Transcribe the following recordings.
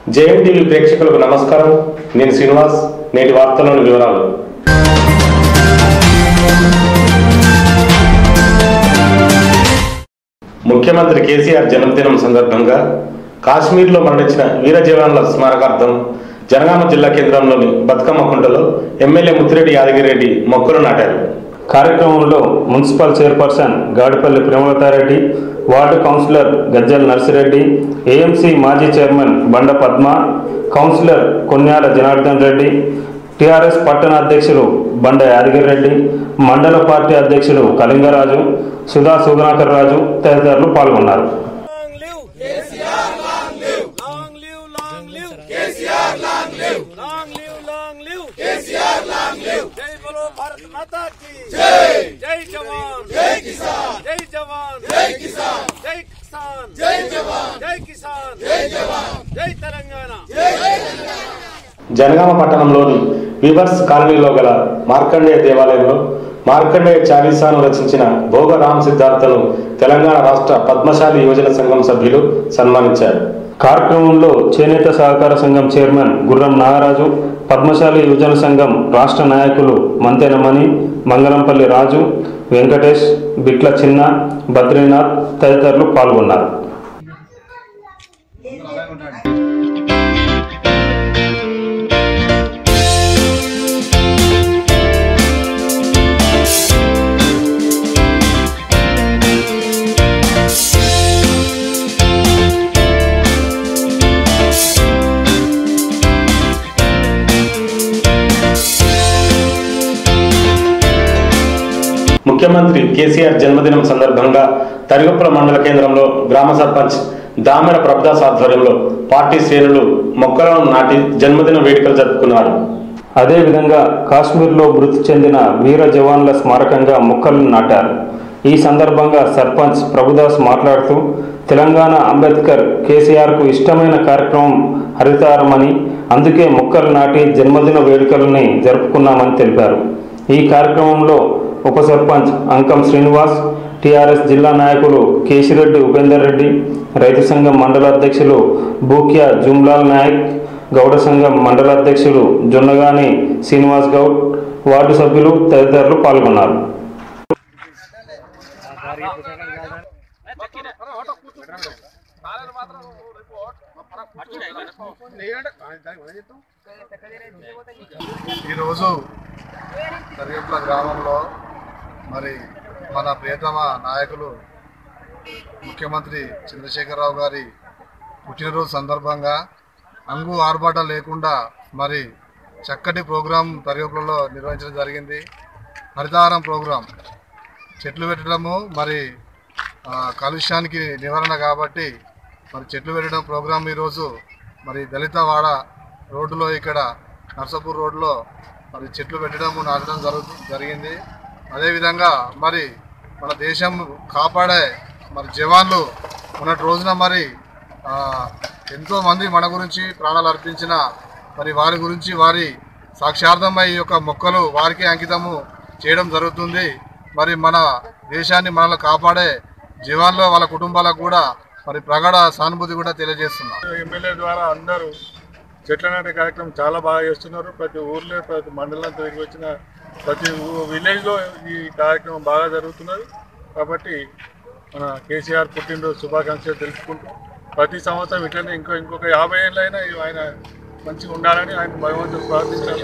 JM TV ప్రేక్షకులకు నమస్కారం నేను శ్రీనివాస్ నేటి వార్తలోని వివరాలు ముఖ్యమంత్రి కేసీఆర్ జన్మదినం సందర్భంగా కాశ్మీర్లో మరణించిన వీర జవాన్ల స్మారకార్థం జనగామ జిల్లా కేంద్రంలోని బతుకమ్మ కుంటలో ఎమ్మెల్యే ముత్తిరెడ్డి యాదగిరెడ్డి మొక్కలు నాటారు కార్యక్రమంలో municipal chairperson Gadipalli Premalathareddy ward councillor Gajjal Narsireddy AMC మాజీ chairman Banda Padma councillor Konyala Janardhan Reddy TRS పట్టణ అధ్యక్షులు బండ యాదగిరి రెడ్డి మండల పార్టీ అధ్యక్షులు కళింగరాజు సుధా సుగుణాకర్ రాజు తదితరులు పాల్గొన్నారు Long live, long live KCR, long live. Long live, long live KCR, long live. जय बोलो भारत माता की जय जय जवान जय किसान जय जवान जय किसान जय किसान जय जवान जय किसान जय जवान जय तेलंगाना జనగామ పట్టణంలోని వివర్స్ కాలనీలో గల మార్కండేయ దేవాలయంలో మార్కండేయ చాలీసాను రచించిన భోగ రామ్ సిద్ధార్థను తెలంగాణ రాష్ట్ర పద్మశాలి యువజన సంఘం సభ్యులు సన్మానించారు కార్యక్రమంలో చేనేత సహకార సంఘం చైర్మన్ గుర్రం నాగరాజు పద్మశాలి యువజన సంఘం రాష్ట్ర నాయకులు మంతెనమణి మంగళంపల్లి రాజు వెంకటేష్ బిట్ల చిన్న బద్రీనాథ్ తదితరులు పాల్గొన్నారు ముఖ్యమంత్రి కేసీఆర్ జన్మదినం సందర్భంగా తరిగొప్పల మండల కేంద్రంలో గ్రామ సర్పంచ్ దామెర ప్రభుదాస్ ఆధ్వర్యంలో పార్టీ శ్రేణులు మొక్కలను నాటి జన్మదిన వేడుకలు జరుపుకున్నారు అదేవిధంగా కాశ్మీర్లో మృతి చెందిన వీర జవాన్ల స్మారకంగా మొక్కలను నాటారు ఈ సందర్భంగా సర్పంచ్ ప్రభుదాస్ మాట్లాడుతూ తెలంగాణ అంబేద్కర్ కేసీఆర్కు ఇష్టమైన కార్యక్రమం హరితారమని అందుకే మొక్కలు నాటి జన్మదిన వేడుకలని జరుపుకున్నామని తెలిపారు ఈ కార్యక్రమంలో ఉప సర్పంచ్ అంకం శ్రీనివాస్ టీఆర్ఎస్ జిల్లా నాయకులు కేశిరెడ్డి ఉపేందర్ రెడ్డి రైతు సంఘం మండల అధ్యక్షులు బూక్యా జుమ్లాల్ నాయక్ గౌడ సంఘం మండల అధ్యక్షులు జొన్నగాని శ్రీనివాస్ గౌడ్ వార్డు సభ్యులు తదితరులు పాల్గొన్నారు ఈరోజు సరిగట్ల గ్రామంలో మరి మన ప్రియతమ నాయకులు ముఖ్యమంత్రి చంద్రశేఖరరావు గారి పుట్టినరోజు సందర్భంగా అంగు ఆర్భాట లేకుండా మరి చక్కటి ప్రోగ్రాం తరిగపులలో నిర్వహించడం జరిగింది హరితహారం ప్రోగ్రాం చెట్లు పెట్టడము మరి ఆ, కాలుష్యానికి నివారణ కాబట్టి మరి చెట్లు పెట్టడం ప్రోగ్రాం ఈరోజు మరి దళిత వాడ రోడ్డులో ఇక్కడ నర్సాపూర్ రోడ్లో మరి చెట్లు పెట్టడం నాటడం జరుగు జరిగింది అదేవిధంగా మరి మన దేశం కాపాడే మరి జవాన్లు మొన్నటి రోజున మరి ఆ, ఎంతో మంది మన గురించి ప్రాణాలు అర్పించిన మరి వారి గురించి వారి సాక్షార్థమై ఈ యొక్క మొక్కలు వారికి అంకితము చేయడం జరుగుతుంది మరి మన దేశాన్ని మనల్ని కాపాడే జవాన్లు వాళ్ళ కుటుంబాలకు కూడా మరి ప్రగాఢ సానుభూతి కూడా తెలియజేస్తున్నాం ఎమ్మెల్యే ద్వారా అందరూ చెట్ల నాటే కార్యక్రమం చాలా బాగా చేస్తున్నారు ప్రతి ఊర్లో ప్రతి మండలం తిరిగి వచ్చిన ప్రతి ఊ- విలేజ్లో ఈ కార్యక్రమం బాగా జరుగుతున్నది కాబట్టి మన కేసీఆర్ పుట్టినరోజు శుభాకాంక్షలు తెలుపుకుంటూ ప్రతి సంవత్సరం ఇట్లనే ఇంకో ఇంకొక యాభై ఏళ్ళైనా ఆయన మంచిగా ఉండాలని ఆయన భగవంతుడు ప్రార్థించాలి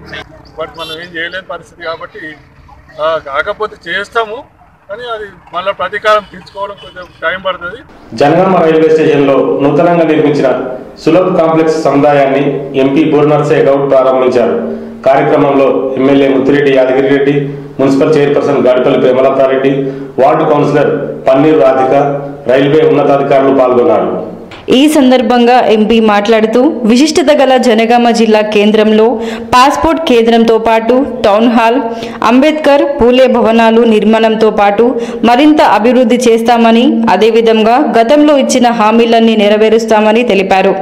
బట్ మనం ఏం చేయలేని పరిస్థితి కాబట్టి ఆ, కాకపోతే చేస్తాము కానీ అది మళ్ళీ ప్రతీకారం తీర్చుకోవడం కొంచెం టైం పడుతుంది జనగామ రైల్వే స్టేషన్లో నూతనంగా నిర్మించిన సులభ్ కాంప్లెక్స్ సముదాయాన్ని ఎంపీ బూర్నర్సే గౌడ్ ప్రారంభించారు కార్యక్రమంలో MLA Muthireddy Yadagirireddy municipal chairperson Gadipalli Premalathareddy ward councillor Panneer Radhika railway ఉన్నతాధికారులు పాల్గొన్నారు ఈ సందర్భంగా ఎంపీ మాట్లాడుతూ విశిష్టత గల జనగామ జిల్లా కేంద్రంలో పాస్పోర్ట్ కేంద్రంతో పాటు టౌన్ హాల్ అంబేద్కర్ పూలే భవనాలు నిర్మాణంతో పాటు మరింత అభివృద్ధి చేస్తామని అదేవిధంగా గతంలో ఇచ్చిన హామీలన్నీ నెరవేరుస్తామని తెలిపారు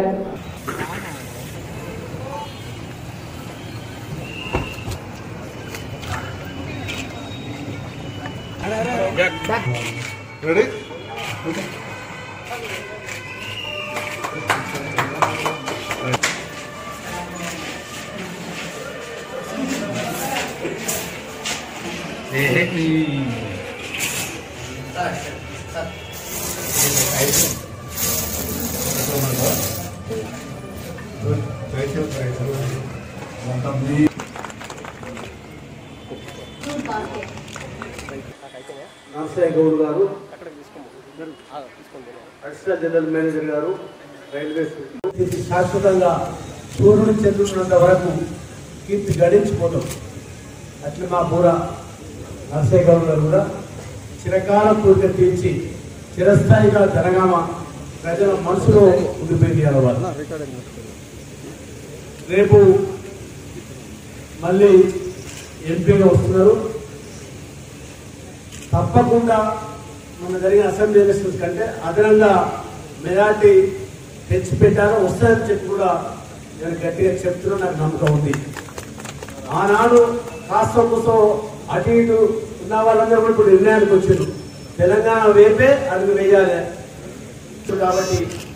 రెడీ నరసయ్య గౌడ్ గారు అడిషనల్ జనరల్ మేనేజర్ గారు రైల్వేస్ ఇది శాశ్వతంగా సూర్యుడు చెందుతున్నంత వరకు కీర్తి గడించిపోతాం అట్లా మా బూర నరసయ్య గౌడ్ గారు కూడా చిరకాల కోరిక తీర్చి చిరస్థాయిగా జనగామ ప్రజల మనసులో ఉండిపోయింది అన్నవారు రేపు మళ్ళీ ఎంపీగా వస్తున్నారు తప్పకుండా మన జరిగిన అసెంబ్లీ ఎలక్షన్స్ కంటే అదనంగా మెజార్టీ తెచ్చి పెట్టారో వస్తుందని చెప్పి కూడా నేను గట్టిగా చెప్తున్నా నాకు నమ్మకం ఉంది ఆనాడు కాస్త కూసో అటు ఇటు ఉన్న వాళ్ళందరూ కూడా ఇప్పుడు నిర్ణయానికి వచ్చారు తెలంగాణ వైపే అడుగు వేయాలి కాబట్టి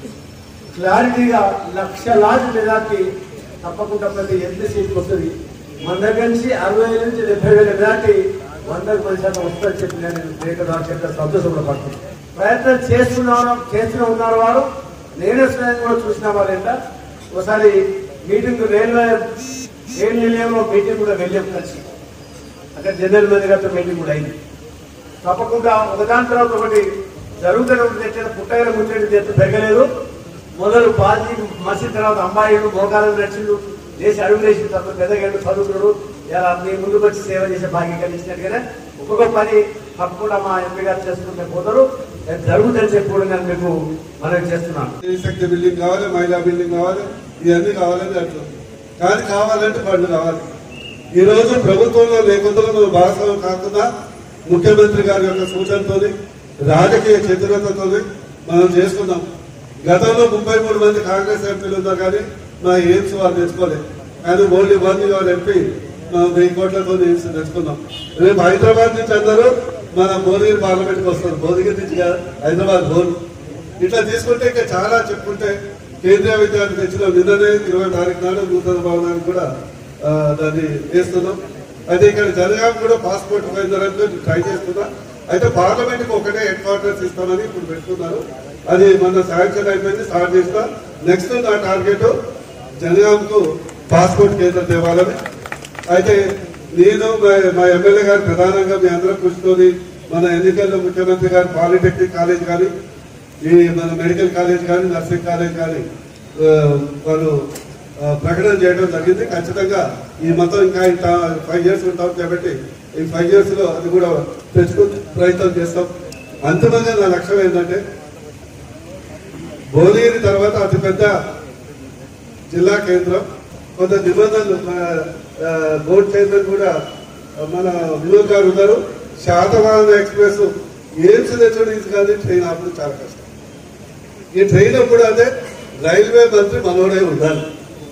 క్లారిటీగా లక్షలాది మెజార్టీ తప్పకుండా ప్రతి ఎంత సీట్కి వస్తుంది మన దగ్గర నుంచి అరవై వేల నుంచి డెబ్బై వేల మెజార్టీ వందకు పది శాతం వస్తుందని చెప్పి నేను రేఖ చెప్పిన సంతోషంలో పడుతుంది ప్రయత్నం చేస్తున్నారు చేస్తూనే ఉన్నారు వారు నేనే స్వయం కూడా చూసిన వాళ్ళంట ఒకసారి మీటింగ్ రైల్వే రైల్ నిలయంలో మీటింగ్ కూడా వెళ్ళాం కలిసి అక్కడ జనరల్ మేనేజర్ గారితో మీటింగ్ కూడా అయింది తప్పకుండా ఒకదాని తర్వాత ఒకటి జరుగుతూనే ఉంటుంది ఎట్లా పుట్టగల ముచ్చటి చేస్తే పెరగలేదు మొదలు బాజీ మసీద్ తర్వాత అమ్మాయిలు మోకాలు నచ్చిండు చేసి అడుగులు వేసిన తర్వాత పెద్దగాడు చదువుకున్నాడు ఇలా మీ ముందుకు వచ్చి సేవ చేసే భాగ్యం కలిగినట్టుగానే ఒక్కొక్క పని తప్పకుండా మా ఎంపీ గారు చేసుకుంటే పోతారు అది జరుగుతుందని చెప్పి కూడా నేను మీకు మనవి చేస్తున్నాను శక్తి బిల్డింగ్ కావాలి మహిళా బిల్డింగ్ కావాలి ఇవన్నీ కావాలని అంటున్నాం కానీ కావాలంటే ఫండ్ కావాలి ఈ రోజు ప్రభుత్వంలో లేకుండా మనం భాగస్వామ్యం కాకుండా ముఖ్యమంత్రి గారి యొక్క సూచనతో రాజకీయ చతురతతో మనం చేసుకున్నాం గతంలో ముప్పై మూడు మంది కాంగ్రెస్ ఎంపీలు ఉన్నారు కానీ మా ఎయిమ్స్ వాళ్ళు తెచ్చుకోలేదు కానీ ఓన్లీ వన్ యువర్ ఎంపీ మనం వెయ్యి కోట్లతో ఎయిమ్స్ తెచ్చుకున్నాం రేపు హైదరాబాద్ నుంచి అందరూ మన భువనగిరి పార్లమెంట్కి వస్తారు భువనగిరి నుంచి కాదు, హైదరాబాద్ భువన్ ఇట్లా తీసుకుంటే ఇంకా చాలా చెప్పుకుంటే కేంద్రీయ విద్యార్థి తెచ్చిన నిన్ననే ఇరవై తారీఖు నాడు నూతన భవనానికి కూడా ఆ, దాన్ని వేస్తున్నాం అయితే ఇక్కడ జనగాం కూడా పాస్పోర్ట్ పోయిందరంటే ట్రై చేస్తున్నా అయితే పార్లమెంట్ కి ఒకటే హెడ్ క్వార్టర్స్ ఇస్తామని ఇప్పుడు పెట్టుకున్నారు అది మన శాంక్షన్ అయిపోయింది స్టార్ట్ చేస్తా నెక్స్ట్ నా టార్గెట్ జనగాంకు పాస్పోర్ట్ కేంద్రం తేవాలని అయితే నేను మా- మా ఎమ్మెల్యే గారు ప్రధానంగా మీ అందరం కృషితోని మన ఎన్నికల్లో ముఖ్యమంత్రి గారు పాలిటెక్నిక్ కాలేజ్ కానీ ఈ మన మెడికల్ కాలేజ్ కానీ నర్సింగ్ కాలేజ్ కానీ ఆ, వాళ్ళు ఆ, ప్రకటన చేయడం జరిగింది ఖచ్చితంగా ఈ మొత్తం ఇంకా ఇంత ఫైవ్ ఇయర్స్ ఉంటాం కాబట్టి ఈ ఫైవ్ ఇయర్స్ లో అది కూడా తెచ్చుకునే ప్రయత్నం చేస్తాం అంతిమంగా నా లక్ష్యం ఏంటంటే భువనగిరి తర్వాత అతిపెద్ద జిల్లా కేంద్రం కొంత నిబంధనలు మన, ఆ, బోర్డు చైర్మన్ కూడా ఆ, మన వినోద్ గారు ఉన్నారు శాతవాహన ఎక్స్ప్రెస్ ఎయిమ్స్ తెచ్చడం ఇది కాదు ట్రైన్ ఆపడం చాలా కష్టం ఈ ట్రైన్ అప్పుడు అదే రైల్వే మంత్రి మనోడే ఉండాలి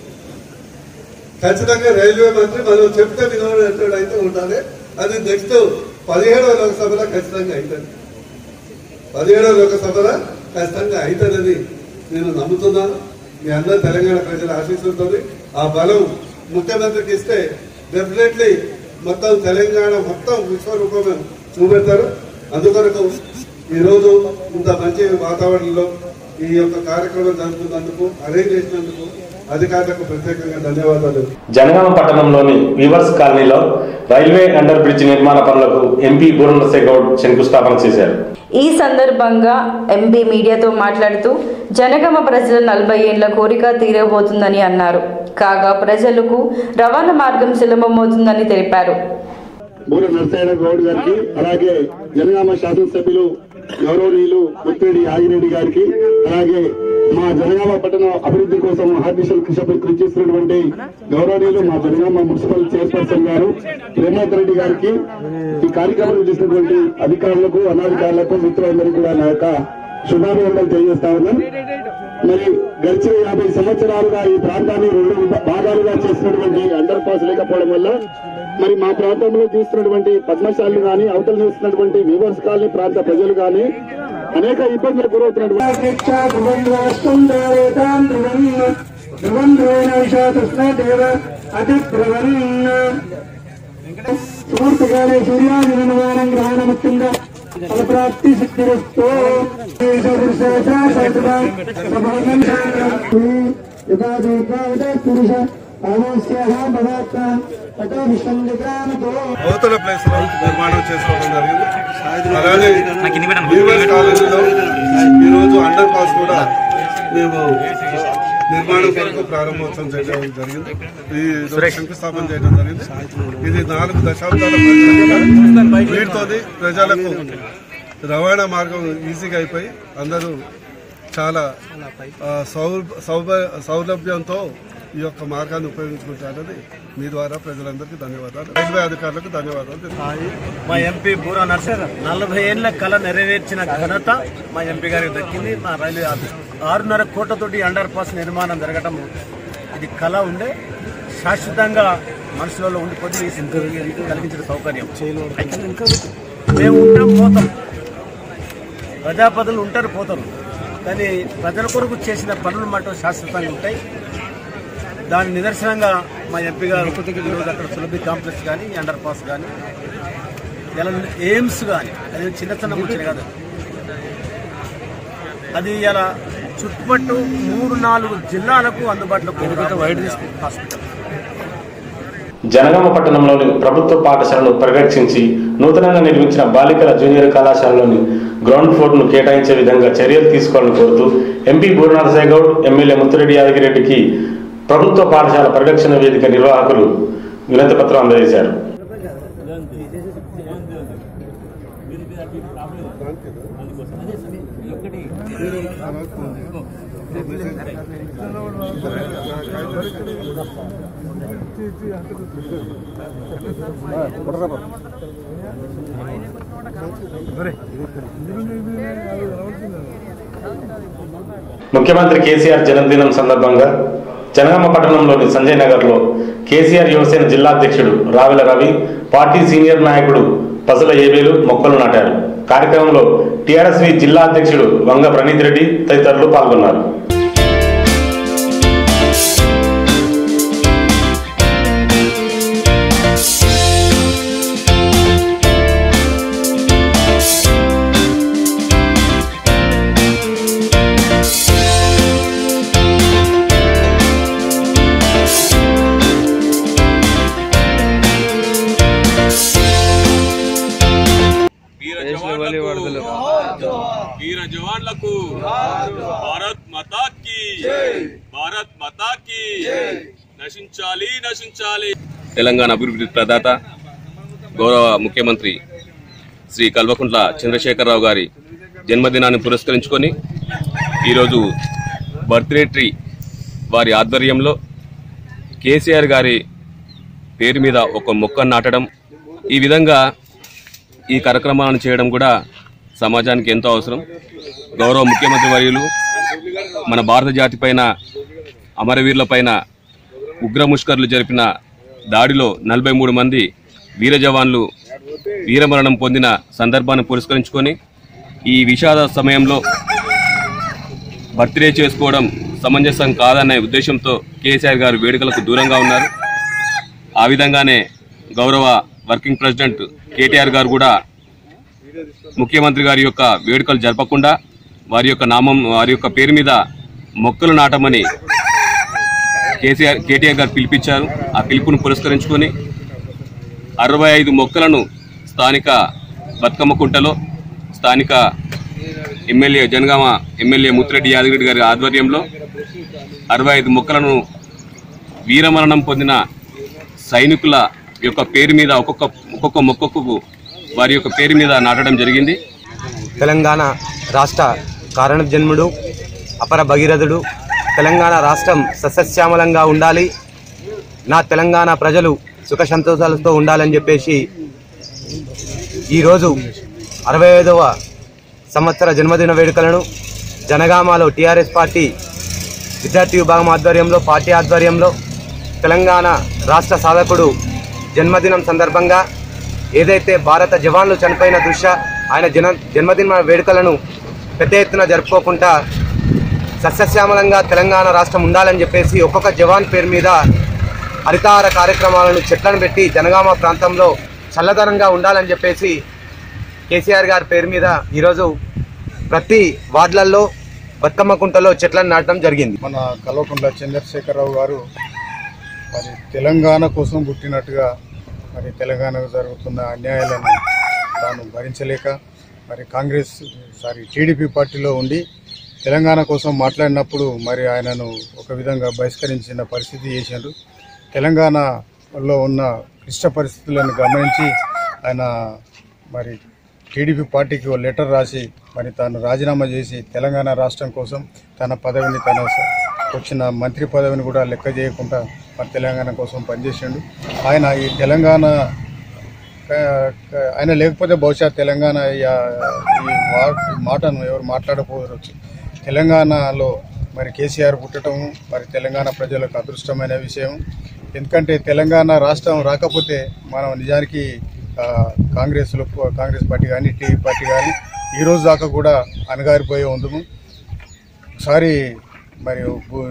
ఖచ్చితంగా రైల్వే మంత్రి మనం చెప్తే వినోడు అయితే ఉండాలి అది నెక్స్ట్ పదిహేడవ లోక్సభలో ఖచ్చితంగా అవుతుంది పదిహేడవ లోకసభలో ఖచ్చితంగా అవుతుందని నేను నమ్ముతున్నాను మీ అందరు తెలంగాణ ప్రజల ఆశీస్సులతో ఆ బలం ముఖ్యమంత్రికి ఇస్తే డెఫినెట్లీ మొత్తం తెలంగాణ మొత్తం విశ్వరూపం చూపెడతారు అందుకొరకు ఈరోజు ఇంత మంచి వాతావరణంలో ఈ యొక్క కార్యక్రమం జరుగుతున్నందుకు అరేంజ్ చేసినందుకు అధికారులకు ప్రత్యేకంగా ధన్యవాదాలు జనగామ పట్టణంలోని వీవర్స్ కాలనీలో రైల్వే అండర్ బ్రిడ్జ్ నిర్మాణ పనులకు ఎంపీ బూరనరసే గౌడ్ శంకుస్థాపన చేశారు ఈ సందర్భంగా ఎంపీ మీడియాతో మాట్లాడుతూ జనగామ ప్రజల నలభై ఏళ్ల కోరిక తీరబోతుందని అన్నారు కాగా ప్రజలకు రవాణా మార్గం సులభమవుతుందని తెలిపారు బూర నరసయ్య గౌడ్ గారికి అలాగే జనగామ శాసనసభ్యులు గౌరవనీయులు ముత్తిరెడ్డి యాగిరెడ్డి గారికి అలాగే మా జనగామ పట్టణ అభివృద్ధి కోసం హార్దిశల్ కృషి కృషి చేస్తున్నటువంటి గౌరవనీయులు మా జనగామ మున్సిపల్ చైర్పర్సన్ గారు ప్రేమేందర్ రెడ్డి గారికి ఈ కార్యక్రమం చేసినటువంటి అధికారులకు అనధికారులకు మిత్రులందరికీ కూడా నా యొక్క శుభాభివందనలు తెలియజేస్తా ఉన్నాను మరి గడిచిన యాభై సంవత్సరాలుగా ఈ ప్రాంతాన్ని రెండు విభా- భాగాలుగా చేసినటువంటి అండర్ పాస్ లేకపోవడం వల్ల మరి మా ప్రాంతంలో చూస్తున్నటువంటి పద్మశాలు గాని అవతల చూస్తున్నటువంటి వీవర్స్ కాలనీ ప్రాంత ప్రజలు గాని అనేక ఇబ్బందులకు గురవుతున్నటువంటి సుమూర్తకాలే సూర్యాదినవానం గ్రహణముఖ్యంగా ఫలప్రాప్తి సిద్ధిరస్తో పురుష ఆమోస్యాహ భవాత్మ తటో విశ్వం విక్రామతో నూతన ప్లేస్ లో నిర్మాణం చేసుకోవడం జరిగింది అలాగే బీవర్స్ కాలేజీలో ఈరోజు అండర్ పాస్ కూడా మేము నిర్మాణం కొరకు ప్రారంభోత్సవం చేయడం జరిగింది ఈ రోజు శంకుస్థాపన చేయడం జరిగింది ఇది నాలుగు దశాబ్దాల ప్రక్రియ. వీటితోని ప్రజలకు రవాణా మార్గం ఈజీగా అయిపోయి అందరూ చాలా ఆ, సౌ సౌబ- సౌలభ్యంతో ఈ యొక్క మార్గాన్ని ఉపయోగించుకుంటారని మీ ద్వారా ప్రజలందరికీ ధన్యవాదాలు రైల్వే అధికారులకు ధన్యవాదాలు తెలుపుతున్నాను. మా ఎంపీ బూరా నర్సర్ నలభై ఏళ్ల కళ నెరవేర్చిన ఘనత మా ఎంపీ గారికి దక్కింది మా రైల్వే ఆఫీస్ ఆరున్నర కోట్లతోటి అండర్ పాస్ నిర్మాణం జరగటం ఇది కళ ఉండే శాశ్వతంగా మనుషులలో ఉండిపోతే ఇది కలిగించిన సౌకర్యం మేము ఉంటాం పోతాం ప్రజాపతులు ఉంటారు పోతారు కానీ ప్రజల కొరకు చేసిన పనులు మాత్రం శాశ్వతంగా ఉంటాయి దాని నిదర్శనంగా మా ఎంపీ గారు ఈరోజు అక్కడ సులభి కాంప్లెక్స్ కానీ అండర్ పాస్ కానీ ఇలా ఎయిమ్స్ కానీ అది చిన్న చిన్న ముచ్చట కాదు అది ఇలా చుట్టుపట్టు మూడు నాలుగు జిల్లాలకు అందుబాటులో వైడ్ హాస్పిటల్ జనగామ పట్టణంలోని ప్రభుత్వ పాఠశాలను పరిరక్షించి నూతనంగా నిర్మించిన బాలికల జూనియర్ కళాశాలలోని గ్రౌండ్ ఫ్లోర్ను కేటాయించే విధంగా చర్యలు తీసుకోవాలని కోరుతూ ఎంపీ బూరనరసయ్య గౌడ్ ఎమ్మెల్యే ముత్తిరెడ్డి యాదగిరెడ్డికి ప్రభుత్వ పాఠశాల పరిరక్షణ వేదిక నిర్వాహకులు వినతి పత్రం అందజేశారు ముఖ్యమంత్రి కేసీఆర్ జన్మదినం సందర్భంగా జనగామ పట్టణంలోని సంజయ్ నగర్లో కేసీఆర్ యువసేన జిల్లా అధ్యక్షుడు రావెల రవి పార్టీ సీనియర్ నాయకుడు పసుల ఏబేలు మొక్కలు నాటారు కార్యక్రమంలో టీఆర్ఎస్వి జిల్లా అధ్యక్షుడు వంగ ప్రణీత్ రెడ్డి తదితరులు పాల్గొన్నారు వీర జవాన్లకు వీర జవాన్లకు భారత్ మాతా కి భారత్ మాతా కి నశించాలి నశించాలి తెలంగాణ అభివృద్ధి ప్రదాత గౌరవ ముఖ్యమంత్రి శ్రీ కల్వకుంట్ల చంద్రశేఖరరావు గారి జన్మదినాన్ని పురస్కరించుకొని ఈరోజు బర్త్డే ట్రీ వారి ఆధ్వర్యంలో కేసీఆర్ గారి పేరు మీద ఒక మొక్క నాటడం ఈ విధంగా ఈ కార్యక్రమాలను చేయడం కూడా సమాజానికి ఎంతో అవసరం గౌరవ ముఖ్యమంత్రి వర్యులు మన భారత జాతి పైన అమరవీరుల పైన ఉగ్రముష్కర్లు జరిపిన దాడిలో నలభై మూడు మంది వీర జవాన్లు వీరమరణం పొందిన సందర్భాన్ని పురస్కరించుకొని ఈ విషాద సమయంలో బర్త్డే చేసుకోవడం సమంజసం కాదనే ఉద్దేశంతో కేసీఆర్ గారు వేడుకలకు దూరంగా ఉన్నారు ఆ విధంగానే గౌరవ వర్కింగ్ ప్రెసిడెంట్ కేటీఆర్ గారు కూడా ముఖ్యమంత్రి గారి యొక్క వేడుకలు జరపకుండా వారి యొక్క నామం వారి యొక్క పేరు మీద మొక్కలు నాటమని కేసీఆర్ కేటీఆర్ గారు పిలిపించారు ఆ పిలుపును పురస్కరించుకొని అరవై ఐదు మొక్కలను స్థానిక బతుకమ్మ కుంటలో స్థానిక ఎమ్మెల్యే జనగామ ఎమ్మెల్యే ముత్తిరెడ్డి యాదగిరెడ్డి గారి ఆధ్వర్యంలో అరవై ఐదు మొక్కలను వీరమరణం పొందిన సైనికుల యొక్క పేరు మీద ఒక్కొక్క ఒక్కొక్క మొక్కకు వారి యొక్క పేరు మీద నాటడం జరిగింది తెలంగాణ రాష్ట్ర కారణ జన్ముడు అపర భగీరథుడు తెలంగాణ రాష్ట్రం సస్యశ్యామలంగా ఉండాలి నా తెలంగాణ ప్రజలు సుఖ సంతోషాలతో ఉండాలని చెప్పేసి ఈరోజు అరవై ఐదవ సంవత్సర జన్మదిన వేడుకలను జనగామలో టీఆర్ఎస్ పార్టీ విద్యార్థి విభాగం ఆధ్వర్యంలో పార్టీ ఆధ్వర్యంలో తెలంగాణ రాష్ట్ర సాధకుడు జన్మదినం సందర్భంగా ఏదైతే భారత జవాన్లు చనిపోయిన దృష్ట్యా ఆయన జన జన్మదిన వేడుకలను పెద్ద ఎత్తున జరుపుకోకుండా సస్యశ్యామలంగా తెలంగాణ రాష్ట్రం ఉండాలని చెప్పేసి ఒక్కొక్క జవాన్ పేరు మీద హరితహార కార్యక్రమాలను చెట్లను పెట్టి జనగామ ప్రాంతంలో చల్లదనంగా ఉండాలని చెప్పేసి కేసీఆర్ గారి పేరు మీద ఈరోజు ప్రతి వార్డులలో బతుకమ్మ కుంటలో చెట్లను నాటడం జరిగింది మన కల్వకుంట్ల చంద్రశేఖరరావు గారు మరి తెలంగాణ కోసం పుట్టినట్టుగా మరి తెలంగాణకు జరుగుతున్న అన్యాయాలను తాను భరించలేక మరి కాంగ్రెస్ సారీ టీడీపీ పార్టీలో ఉండి తెలంగాణ కోసం మాట్లాడినప్పుడు మరి ఆయనను ఒక విధంగా బహిష్కరించిన పరిస్థితి చేశారు తెలంగాణలో ఉన్న క్లిష్ట పరిస్థితులను గమనించి ఆయన మరి టీడీపీ పార్టీకి ఓ లెటర్ రాసి మరి తాను రాజీనామా చేసి తెలంగాణ రాష్ట్రం కోసం తన పదవిని తన స- వచ్చిన మంత్రి పదవిని కూడా లెక్క చేయకుండా మరి తెలంగాణ కోసం పనిచేసిండు ఆయన ఈ తెలంగాణ క- క- ఆయన లేకపోతే బహుశా తెలంగాణ యా- ఈ వా- ఈ మాటను ఎవరు మాట్లాడకపోవచ్చు తెలంగాణలో మరి కేసీఆర్ పుట్టడం మరి తెలంగాణ ప్రజలకు అదృష్టమైన విషయం ఎందుకంటే తెలంగాణ రాష్ట్రం రాకపోతే మనం నిజానికి ఆ, కాంగ్రెస్లో కాంగ్రెస్ పార్టీ కానీ టీవీ పార్టీ కానీ ఈ రోజు దాకా కూడా అణగారిపోయే ఉందము ఒకసారి మరి గు-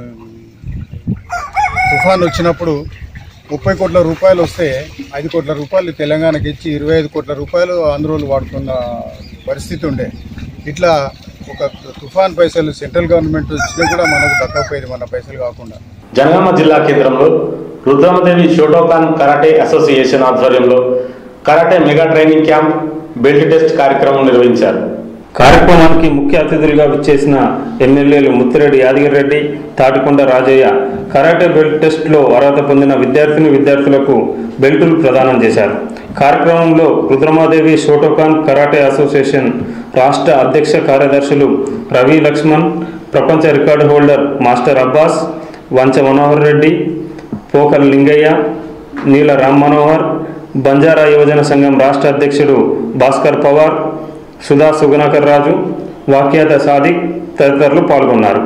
తుఫాన్ వచ్చినప్పుడు ముప్పై కోట్ల రూపాయలు వస్తే ఐదు కోట్ల రూపాయలు తెలంగాణకి ఇచ్చి ఇరవై ఐదు కోట్ల రూపాయలు ఆంధ్రోలు వాడుకున్న పరిస్థితి ఉండే ఇట్లా ఒక తుఫాన్ పైసలు సెంట్రల్ గవర్నమెంట్ వచ్చినా కూడా మనకు దక్కకపోయేది మన పైసలు కాకుండా జనగామ జిల్లా కేంద్రంలో రుద్రమదేవి షోటోకాన్ కరాటే అసోసియేషన్ ఆధ్వర్యంలో karate mega training camp belt test కార్యక్రమం నిర్వహించారు కార్యక్రమానికి ముఖ్య అతిథులుగా విచ్చేసిన ఎమ్మెల్యేలు ముత్తిరెడ్డి యాదగిరెడ్డి తాటికొండ రాజయ్య కరాటే బెల్ట్ టెస్ట్లో అర్హత పొందిన విద్యార్థిని విద్యార్థులకు బెల్టులు ప్రదానం చేశారు కార్యక్రమంలో రుద్రమాదేవి షోటోకాన్ కరాటే అసోసియేషన్ రాష్ట్ర అధ్యక్ష కార్యదర్శులు రవి లక్ష్మణ్ ప్రపంచ record holder master Abbas Vancha Manohar Reddy Pokal Lingaiah Neela Ram Manohar Banjara యువజన సంఘం రాష్ట్ర అధ్యక్షుడు భాస్కర్ పవార్ సుధా సుగుణాకర్ రాజు వాక్యాత సాదిక్ తదితరులు పాల్గొన్నారు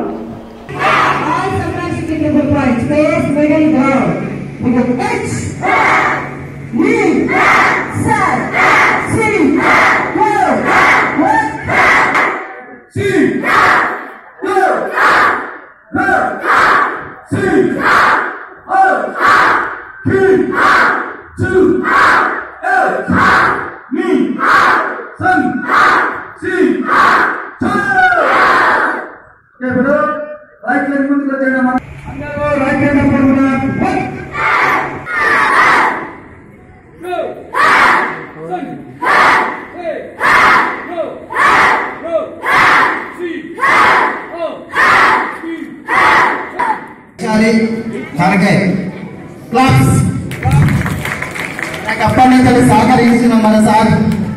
తనకై క్లాస్ నాకు అప్పటి నుంచి సహకరించిన మన sir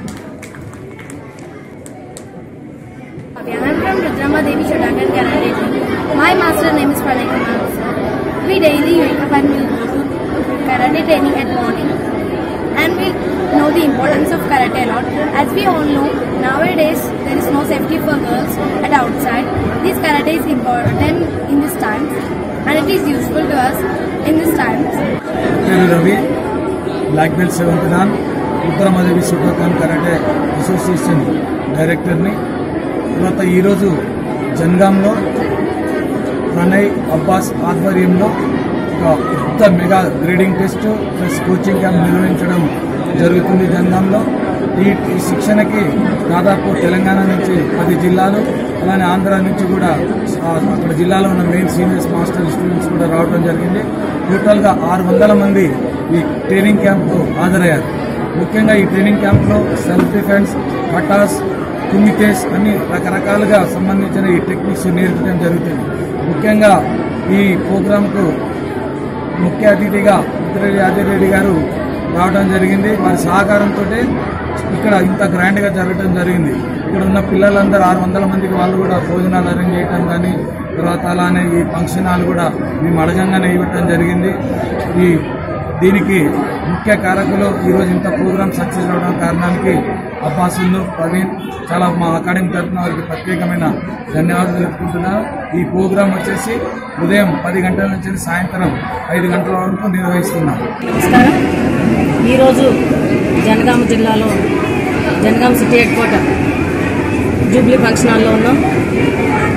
I'm from Rudrama Devi Shodakan Karate. My master name is Pranay Kumar. We daily wake up and we go to karate training at morning. And we know the importance of karate a lot. As we all know, nowadays there is no safety for girls at outside. This karate is important in this time and it is useful to us in this times. పేరు Ravi black belt seventh dan ఉత్తరమాదేవి Shotokan karate association డైరెక్టర్ని తర్వాత ఈరోజు జన్గాంలో ప్రణయ్ అబ్బాస్ ఆధ్వర్యంలో ఒక పెద్ద mega grading test plus coaching camp నిర్వహించడం జరుగుతుంది జన్గాంలో ఈ ఈ శిక్షణకి దాదాపు తెలంగాణ నుంచి పది జిల్లాలు అలానే ఆంధ్ర నుంచి కూడా ఆ, అక్కడ జిల్లాలో ఉన్న మెయిన్ సీనియర్స్ మాస్టర్ స్టూడెంట్స్ కూడా రావడం జరిగింది టోటల్గా ఆరు వందల మంది ఈ ట్రైనింగ్ క్యాంప్కు హాజరయ్యారు ముఖ్యంగా ఈ ట్రైనింగ్ క్యాంప్లో సెల్ఫ్ డిఫెన్స్ పటాస్ కుంగికేస్ అన్ని రకరకాలుగా సంబంధించిన ఈ టెక్నిక్స్ నేర్పించడం జరుగుతుంది ముఖ్యంగా ఈ ప్రోగ్రాంకు ముఖ్య అతిథిగా ముద్రెడ్డి యాదిరెడ్డి గారు రావడం జరిగింది వారి సహకారంతో ఇక్కడ ఇంత గ్రాండ్గా జరగడం జరిగింది ఇక్కడ ఉన్న పిల్లలందరూ ఆరు వందల మందికి వాళ్ళు కూడా భోజనాలు అరేంజ్ చేయడం కానీ తర్వాత అలానే ఈ ఫంక్షన్ హాల్ కూడా మేము అడగంగానే ఇవ్వటం జరిగింది ఈ దీనికి ముఖ్య కారకులు ఈరోజు ఇంత ప్రోగ్రామ్ సక్సెస్ అవడం కారణానికి అబ్బాసులు ప్రవీణ్ చాలా మా అకాడమీ తరఫున వారికి ప్రత్యేకమైన ధన్యవాదాలు తెలుపుకుంటున్నాను ఈ ప్రోగ్రాం వచ్చేసి ఉదయం పది గంటల నుంచి సాయంత్రం ఐదు గంటల వరకు నిర్వహిస్తున్నాం నమస్కారం ఈరోజు జనగామ జిల్లాలో Janagama city head quarter jubilee function హాల్లో ఉన్నాం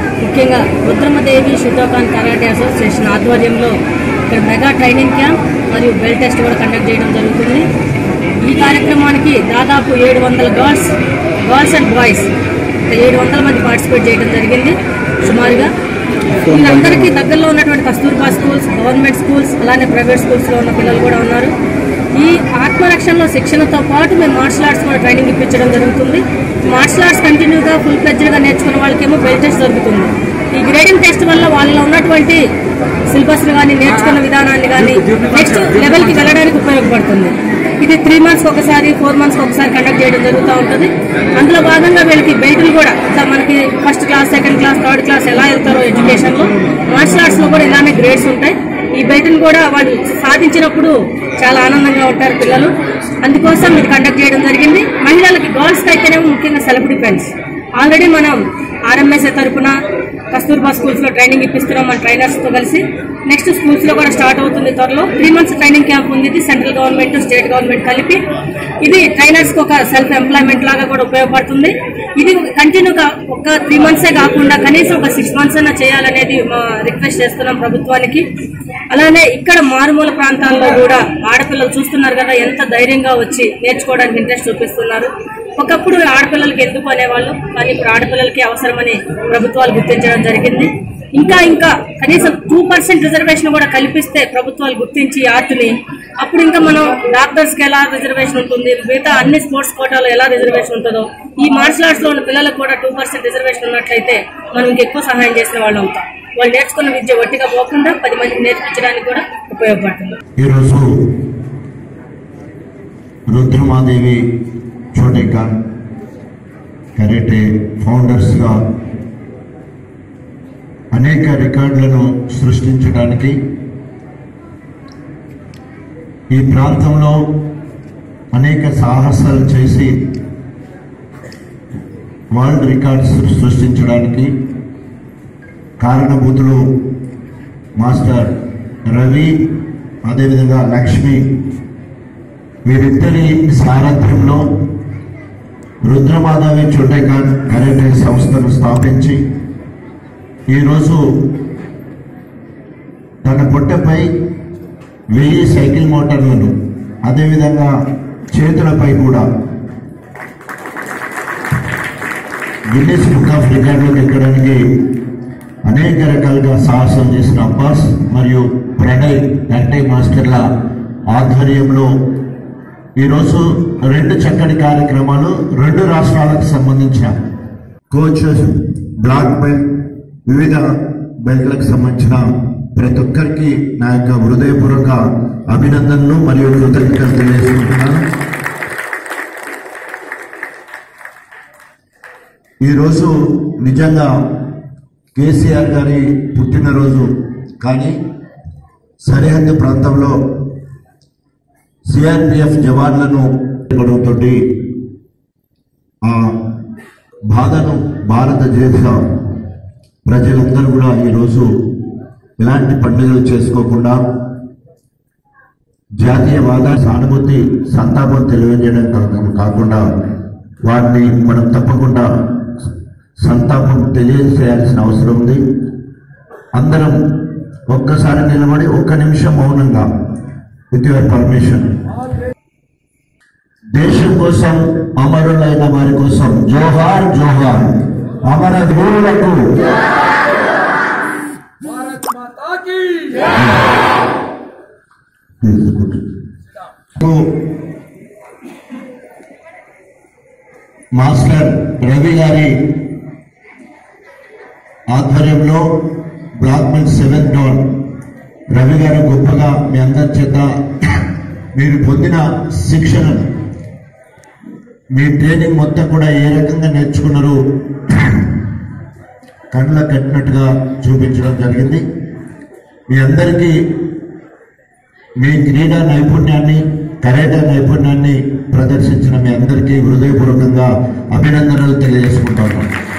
ముఖ్యంగా రుద్రమదేవి షుతోకాన్ కరాటే అసోసియేషన్ ఆధ్వర్యంలో ఇక్కడ మెగా ట్రైనింగ్ క్యాంప్ మరియు బెల్ టెస్ట్ కూడా కండక్ట్ చేయడం జరుగుతుంది ఈ కార్యక్రమానికి దాదాపు ఏడు వందల గర్ల్స్ గర్ల్స్ అండ్ బాయ్స్ ఏడు వందల మంది పార్టిసిపేట్ చేయడం జరిగింది సుమారుగా వీళ్ళందరికీ దగ్గరలో ఉన్నటువంటి కస్తూర్బా స్కూల్స్ గవర్నమెంట్ స్కూల్స్ అలానే ప్రైవేట్ స్కూల్స్లో ఉన్న పిల్లలు కూడా ఉన్నారు ఈ ఆత్మరక్షణలో శిక్షణతో పాటు మేము మార్షల్ ఆర్ట్స్ కూడా ట్రైనింగ్ ఇప్పించడం జరుగుతుంది మార్షల్ ఆర్ట్స్ కంటిన్యూగా ఫుల్ ఫ్లెడ్జ్డ్గా నేర్చుకున్న వాళ్ళకేమో బెల్ టెస్ట్ జరుగుతుంది ఈ గ్రేడింగ్ టెస్ట్ వల్ల వాళ్ళలో ఉన్నటువంటి సిలబస్ కానీ నేర్చుకున్న విధానాన్ని కానీ నెక్స్ట్ లెవెల్కి వెళ్ళడానికి ఉపయోగపడుతుంది ఇది త్రీ మంత్స్కి ఒకసారి ఫోర్ మంత్స్కి ఒకసారి కండక్ట్ చేయడం జరుగుతూ ఉంటుంది అందులో భాగంగా వీళ్ళకి బెల్టులు కూడా ఇట్లా మనకి first class second class third class ఎలా వెళ్తారో ఎడ్యుకేషన్లో మార్షల్ ఆర్ట్స్లో కూడా ఇలానే గ్రేడ్స్ ఉంటాయి ఈ బెల్ట్ని కూడా వాళ్ళు సాధించినప్పుడు చాలా ఆనందంగా ఉంటారు పిల్లలు అందుకోసం ఇది కండక్ట్ చేయడం జరిగింది మహిళలకి గర్ల్స్కి అయితేనేమో ముఖ్యంగా సెల్ఫ్ డిఫెన్స్ ఆల్రెడీ మనం ఆర్ఎంఎస్ఏ తరపున కస్తూర్బా స్కూల్స్లో ట్రైనింగ్ ఇప్పిస్తున్నాం మన ట్రైనర్స్తో కలిసి నెక్స్ట్ స్కూల్స్లో కూడా స్టార్ట్ అవుతుంది త్వరలో త్రీ మంత్స్ ట్రైనింగ్ క్యాంప్ ఉంది ఇది సెంట్రల్ గవర్నమెంట్ స్టేట్ గవర్నమెంట్ కలిపి ఇది ట్రైనర్స్కి ఒక సెల్ఫ్ ఎంప్లాయ్మెంట్ లాగా కూడా ఉపయోగపడుతుంది ఇది కంటిన్యూగా ఒక త్రీ మంత్సే కాకుండా కనీసం ఒక సిక్స్ మంత్స్ అయినా చేయాలనేది మా రిక్వెస్ట్ చేస్తున్నాం ప్రభుత్వానికి అలానే ఇక్కడ మారుమూల ప్రాంతాల్లో కూడా ఆడపిల్లలు చూస్తున్నారు కదా ఎంత ధైర్యంగా వచ్చి నేర్చుకోవడానికి ఇంట్రెస్ట్ చూపిస్తున్నారు ఒకప్పుడు ఆడపిల్లలకి ఎందుకు అనేవాళ్ళు కానీ ఇప్పుడు ఆడపిల్లలకి అవసరమని ప్రభుత్వాలు గుర్తించడం జరిగింది ఇంకా ఇంకా కనీసం టూ పర్సెంట్ రిజర్వేషన్ కూడా కల్పిస్తే ప్రభుత్వాలు గుర్తించి ఈ ఆర్ట్ని అప్పుడు ఇంకా మనం డాక్టర్స్కి ఎలా రిజర్వేషన్ ఉంటుంది మిగతా అన్ని స్పోర్ట్స్ కోటాలో ఎలా రిజర్వేషన్ ఉంటుందో ఈ మార్షల్ ఆర్ట్స్ లో ఉన్న పిల్లలకు కూడా టూ పర్సెంట్ రిజర్వేషన్ ఉన్నట్లయితే మనం ఇంకెక్కువ సహాయం చేసిన వాళ్ళు అవుతాం వాళ్ళు నేర్చుకున్న విద్య ఒట్టిగా పోకుండా పది మందికి నేర్పించడానికి కూడా ఉపయోగపడుతుంది ఈరోజు రుద్రమాదేవి చోటేకా కరాటే ఫౌండర్స్గా అనేక రికార్డులను సృష్టించడానికి ఈ ప్రాంతంలో అనేక సాహసాలు చేసి వరల్డ్ రికార్డ్స్ సృష్టించడానికి కారణభూతులు మాస్టర్ రవి అదేవిధంగా లక్ష్మి వీరిద్దరి సారథ్యంలో రుద్రమాధవి చుండైకాన్ కరాటే సంస్థను స్థాపించి ఈరోజు తన పొట్టపై వెయ్యి సైకిల్ మోటార్లను అదేవిధంగా చేతులపై కూడా గిన్నెస్ బుక్ ఆఫ్ రికార్డులకు ఎక్కడానికి అనేక రకాలుగా సాహసం చేసిన అబ్బాస్ మరియు ప్రణయ్ గంటే మాస్టర్ల ఆధ్వర్యంలో ఈరోజు రెండు చక్కటి కార్యక్రమాలు రెండు రాష్ట్రాలకు సంబంధించిన కోచెస్ బ్లాక్ బెల్ట్ వివిధ బెల్ట్లకు సంబంధించిన ప్రతి ఒక్కరికి నా యొక్క హృదయపూర్వక అభినందనలు మరియు కృతజ్ఞతలు తెలియజేసుకుంటున్నాను ఈరోజు నిజంగా కేసీఆర్ గారి పుట్టినరోజు కానీ సరిహద్దు ప్రాంతంలో సిఆర్పిఎఫ్ జవాన్లను గొడవతోటి ఆ బాధను భారతదేశ ప్రజలందరూ కూడా ఈరోజు ఎలాంటి పండుగలు చేసుకోకుండా జాతీయవాద సానుభూతి సంతాపం తెలియజేయడం కా- కాకుండా వారిని మనం తప్పకుండా సంతాపం తెలియజేయాల్సిన అవసరం ఉంది అందరం ఒక్కసారి నిలబడి ఒక్క నిమిషం మౌనంగా విత్ యువర్ పర్మిషన్ దేశం కోసం అమరులైన వారి కోసం జోహార్ జోహార్ అమర వీరులకు మాస్టర్ రవి గారి ఆధ్వర్యంలో బ్లాక్ మిల్ సెవెంత్ డౌన్ రవి గారు గొప్పగా మీ అందరి చేత మీరు పొందిన శిక్షణను మీ ట్రైనింగ్ మొత్తం కూడా ఏ రకంగా నేర్చుకున్నారు కళ్ళ కట్టినట్టుగా చూపించడం జరిగింది మీ అందరికీ మీ క్రీడా నైపుణ్యాన్ని కరేటా నైపుణ్యాన్ని ప్రదర్శించిన మీ అందరికీ హృదయపూర్వకంగా అభినందనలు తెలియజేసుకుంటాను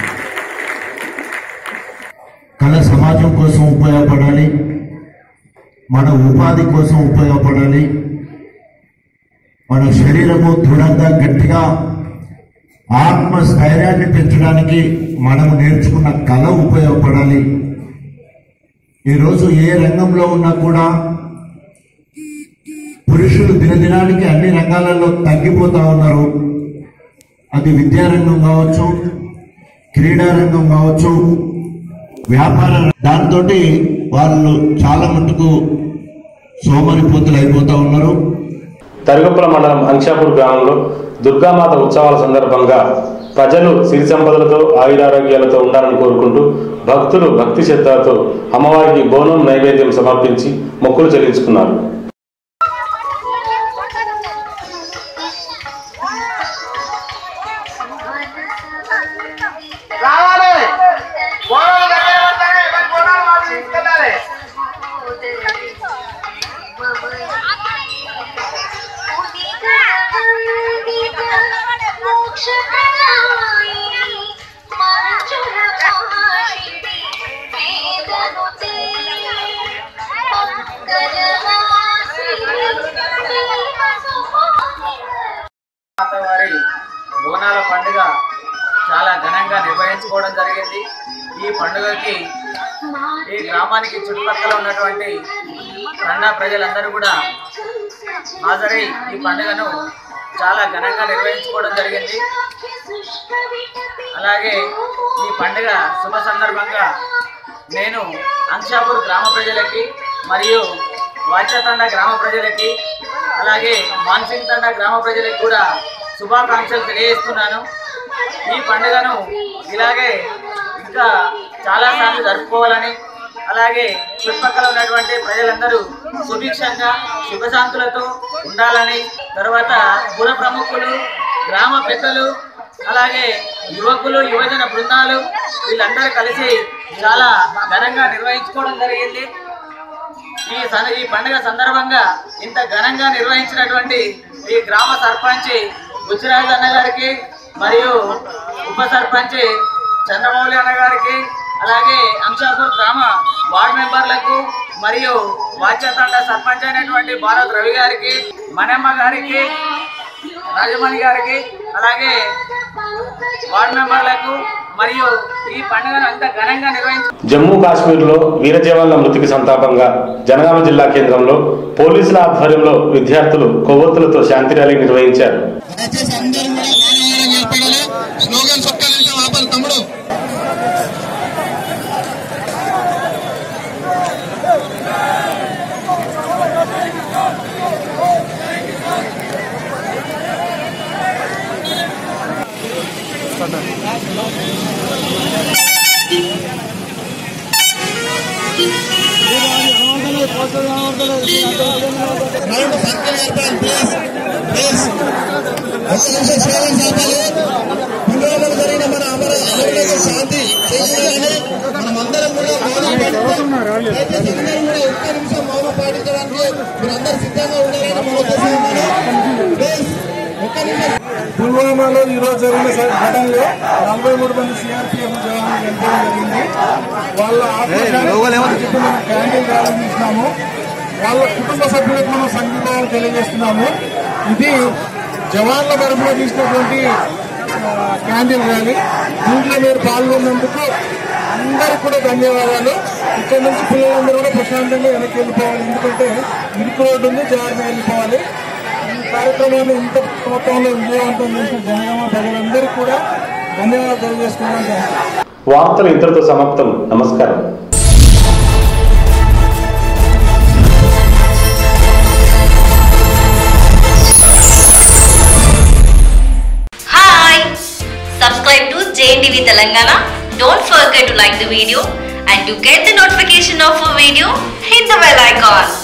కళ సమాజం కోసం ఉపయోగపడాలి మన ఉపాధి కోసం ఉపయోగపడాలి మన శరీరము దృఢంగా గట్టిగా ఆత్మస్థైర్యాన్ని పెంచడానికి మనము నేర్చుకున్న కళ ఉపయోగపడాలి ఈరోజు ఏ రంగంలో ఉన్నా కూడా పురుషులు దినదినానికి అన్ని రంగాలలో తగ్గిపోతా ఉన్నారు అది విద్యారంగం కావచ్చు క్రీడారంగం కావచ్చు వ్యాపార దాంతో వాళ్ళు చాలా మటుకు సోమరిపోతులు అయిపోతా ఉన్నారు తరుగుప్పల మండలం అంక్షాపూర్ గ్రామంలో దుర్గామాత ఉత్సవాల సందర్భంగా ప్రజలు సిరి సంపదలతో ఆయురారోగ్యాలతో ఉండాలని కోరుకుంటూ భక్తులు భక్తి శ్రద్ధలతో అమ్మవారికి బోనం నైవేద్యం సమర్పించి మొక్కులు చెల్లించుకున్నారు రావాలి బోనాలు దగ్గర పడతాయి మరి బోనాలు మాకు తీసుకెళ్ళాలి వారి బోనాల పండుగ చాలా ఘనంగా నిర్వహించుకోవడం జరిగింది ఈ పండుగకి ఈ గ్రామానికి చుట్టుపక్కల ఉన్నటువంటి తండా ప్రజలందరూ కూడా హాజరై ఈ పండుగను చాలా ఘనంగా నిర్వహించుకోవడం జరిగింది అలాగే ఈ పండుగ శుభ సందర్భంగా నేను అంశాపూర్ గ్రామ ప్రజలకి మరియు వాచ్యతండ గ్రామ ప్రజలకి అలాగే మాన్సింగ్ తండ గ్రామ ప్రజలకు కూడా శుభాకాంక్షలు తెలియజేస్తున్నాను ఈ పండుగను ఇలాగే ఇంకా చాలా సార్లు జరుపుకోవాలని అలాగే చుట్టుపక్కల ఉన్నటువంటి ప్రజలందరూ సుభిక్షంగా సుఖశాంతులతో ఉండాలని తర్వాత పుర ప్రముఖులు గ్రామ పెద్దలు అలాగే యువకులు యువజన బృందాలు వీళ్ళందరూ కలిసి చాలా ఘనంగా నిర్వహించుకోవడం జరిగింది ఈ సన ఈ పండుగ సందర్భంగా ఇంత ఘనంగా నిర్వహించినటువంటి ఈ గ్రామ సర్పంచ్ బుచ్చిరాజు అన్న గారికి మరియు ఉప సర్పంచ్ చంద్రమౌళి అన్న గారికి అలాగే అంశాపూర్ గ్రామ వార్డు మెంబర్లకు మరియు వాచ్యతండ సర్పంచ్ అయినటువంటి భారత్ రవి గారికి మనమ్మ గారికి రాజమణి గారికి అలాగే వార్డు మెంబర్లకు మరియు ఈ పండుగను అంత ఘనంగా నిర్వహించి జమ్మూ కాశ్మీర్లో వీర జవాన్ల మృతికి సంతాపంగా జనగామ జిల్లా కేంద్రంలో పోలీసుల ఆధ్వర్యంలో విద్యార్థులు కొవ్వొత్తులతో శాంతి ర్యాలీ నిర్వహించారు స్లోగన్స్ ఒక్క నిమిషం ఆపాలి తమ్ముడు జరిగిన మన అమర అమరులకు శాంతి చేయాలని మనమందరం కూడా మౌనం పాటిద్దాం. దయచేసి అందరం కూడా ఒక్క నిమిషం మౌనం పాటించడానికి మీరందరూ సిద్ధంగా ఉండాలని మన ఉద్దేశం ఉన్నది. ప్లీజ్ ఒక్క నిమిషం పుల్వామాలో ఈరోజు జరిగిన స- ఘటనలో నలభై మూడు మంది సిఆర్పిఎఫ్ జవాన్లు చనిపోవడం జరిగింది వాళ్ళ ఆత్మశాంతి చెప్పి మనం క్యాంటీన్ ప్రారంభించినాము వాళ్ళ కుటుంబ సభ్యులకు మనం సంఘీభావం తెలియజేస్తున్నాము ఇది జవాన్ల తరఫున తీసినటువంటి ఆ, క్యాంటీన్ ర్యాలీ దీంట్లో మీరు పాల్గొన్నందుకు అందరికి కూడా ధన్యవాదాలు ఇక్కడ నుంచి పిల్లలందరూ కూడా ప్రశాంతంగా వెనక్కి వెళ్ళిపోవాలి ఎందుకంటే ఇరుకు రోడ్డు ఉంది జాగ్రత్తగా వెళ్ళిపోవాలి ఈ కార్యక్రమాన్ని ఇంత మొత్తంలో విజయవంతం చేసిన జనగామ ప్రజలందరికీ కూడా ధన్యవాదాలు తెలియజేసుకున్నాను వార్తలు ఇంతటితో సమాప్తం నమస్కారం Hi! Subscribe to JNTV Telangana. Don't forget to like the video and to get the notification of a video, hit the bell icon.